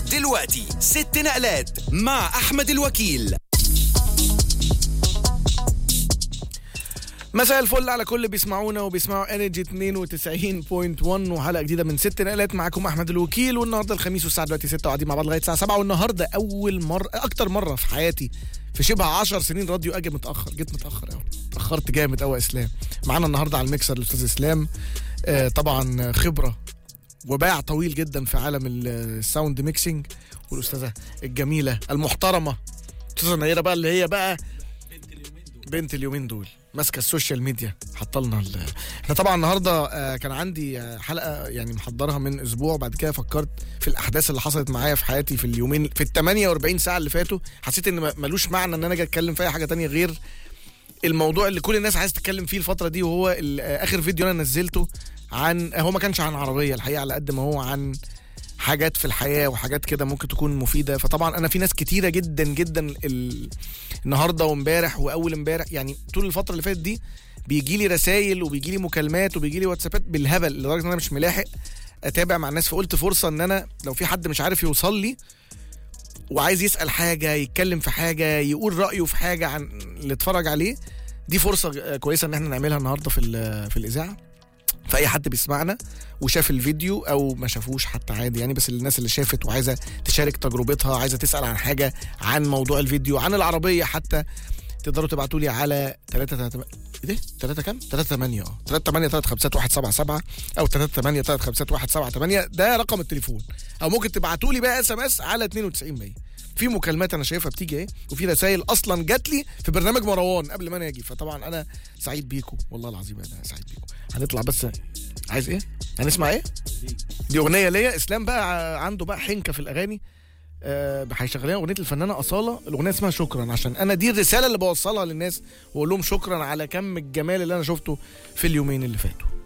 دلوقتي ست نقلات مع أحمد الوكيل مساء الفل على كل اللي بيسمعونا وبيسمعوا انرجي 92.1 وحلقه جديده من ست نقلات معاكم احمد الوكيل والنهارده الخميس والساعه دلوقتي 6 وقاعدين مع بعض لغايه الساعه 7 والنهارده اول مره اكتر مره في حياتي في شبه 10 سنين راديو اجي متاخر جيت متاخر قوي اتاخرت جامد قوي يا اسلام معانا النهارده على الميكسر الاستاذ اسلام آه طبعا خبره وباع طويل جدا في عالم الساوند ميكسينج والاستاذه الجميله المحترمه استاذه نيره بقى اللي هي بقى بنت اليومين دول ماسكه السوشيال ميديا حاطه لنا ال- احنا طبعا النهارده آه، كان عندي آه، حلقه يعني محضرها من اسبوع بعد كده فكرت في الاحداث اللي حصلت معايا في حياتي في اليومين في ال 48 ساعه اللي فاتوا حسيت ان ما- ملوش معنى ان انا اجي اتكلم في اي حاجه تانية غير الموضوع اللي كل الناس عايزه تتكلم فيه الفتره دي وهو ال- آه، اخر فيديو انا نزلته عن هو ما كانش عن عربيه الحقيقه على قد ما هو عن حاجات في الحياه وحاجات كده ممكن تكون مفيده فطبعا انا في ناس كتيره جدا جدا ال... النهارده وامبارح واول امبارح يعني طول الفتره اللي فاتت دي بيجي لي رسائل وبيجي لي مكالمات وبيجي لي واتسابات بالهبل لدرجه ان انا مش ملاحق اتابع مع الناس فقلت فرصه ان انا لو في حد مش عارف يوصل لي وعايز يسال حاجه يتكلم في حاجه يقول رايه في حاجه عن اللي اتفرج عليه دي فرصه آه، كويسه ان احنا نعملها النهارده في ال- في الاذاعه فاي حد بيسمعنا وشاف الفيديو او ما شافوش حتى عادي يعني بس الناس اللي شافت وعايزه تشارك تجربتها عايزه تسال عن حاجه عن موضوع الفيديو عن العربيه حتى تقدروا تبعتوا لي على 3 3 ايه ده 3 كام 3 8 اه 3 8 3 5 1 7 7 او 3 8 3 5 1 7 8 ده رقم التليفون او ممكن تبعتوا لي بقى اس ام اس على 92 100 في مكالمات انا شايفها بتيجي اهي وفي رسائل اصلا جات لي في برنامج مروان قبل ما انا اجي فطبعا انا سعيد بيكم والله العظيم انا سعيد بيكم هنطلع بس عايز ايه هنسمع ايه دي اغنيه ليا اسلام بقى ع- عنده بقى حنكه في الاغاني آه، هيشغل لنا اغنيه الفنانه اصاله الاغنيه اسمها شكرا عشان انا دي الرساله اللي بوصلها للناس واقول لهم شكرا على كم الجمال اللي انا شفته في اليومين اللي فاتوا